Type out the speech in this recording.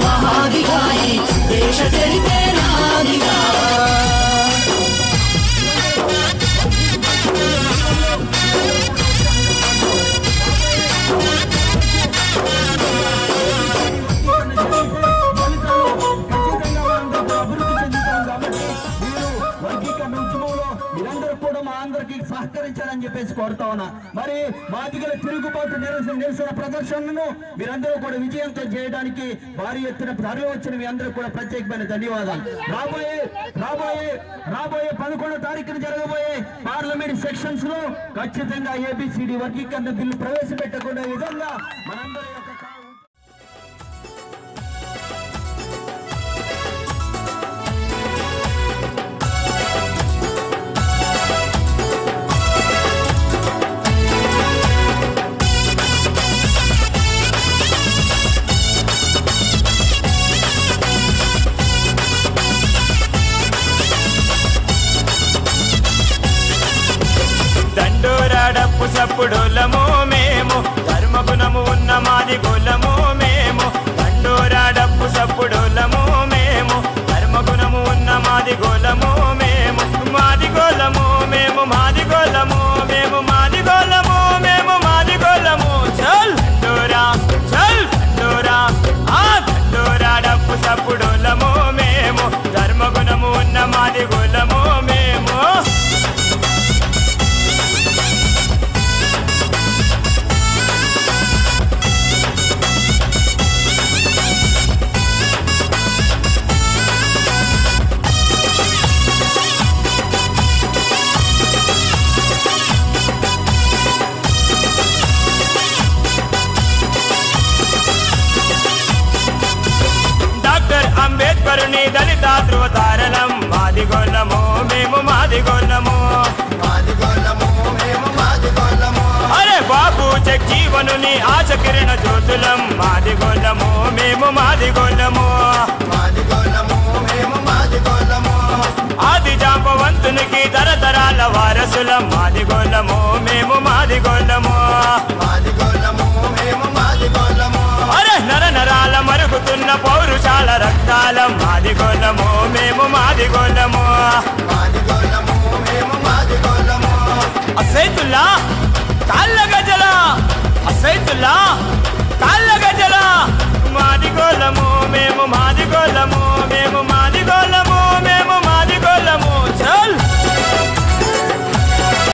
మహాదిగాయి దేశ చరితే నాదిగా వర్గీకరణ ఉద్యమంలో మీరందరూ కూడా మా అందరికి సహకరించాలని చెప్పేసి కోరుతా ఉన్నా మరి మాదిగల తిరుగుబాటు నిరసన నిరసన ప్రదర్శనను మీరందరూ కూడా విజయంతో చేయడానికి భారీ ఎత్తున తరలి వచ్చిన మీ అందరూ కూడా ప్రత్యేకమైన ధన్యవాదాలు రాబోయే రాబోయే రాబోయే పదకొండో తారీఖున జరగబోయే పార్లమెంట్ సెక్షన్స్ లో ఖచ్చితంగా ఏబిసిడి వర్గీకరణ బిల్లు ప్రవేశపెట్టకుండా విధంగా మనందరి యొక్క కా- దండోరాడప్పు సప్పుడులము మేము ధర్మగుణము ఉన్న మాది కులము మేము దండోరాడప్పు సప్పుడులము మేము ధర్మగుణము ఉన్న మాది కులము మేము మాది కులము మేము మాది కులము మేము మాది కులము మేము మాది కులము చల్ దండోరా చల్ దండోరా ఆ దండోరాడప్పు సప్పుడులము మేము ధర్మగుణము ఉన్న మాది కులము మేము డాక్టర్ అంబేద్కరుని దళిత ధృవతారలం మాది గొల్లము మేము మాది గొల్లము అరే బాబు జగ్జీవనుని ఆశ కిరణ జ్యోతులం మాది గొల్లము మేము మాది గొల్లము ఆది జాంబవంతునికి తరతరాల వారసులం మాది గొల్లము మేము మాది గొల్లము అరే నర నరాల మరుగుతున్న పౌరుషాల రక్తాలం మాది గొల్లము మేము మాది గొల్లము అసైతుల్లా కాళ్ళ గజల అసైతుల్లా కాళ్ళ గజల మాది గోలము మేము మాది గోలము మేము మాది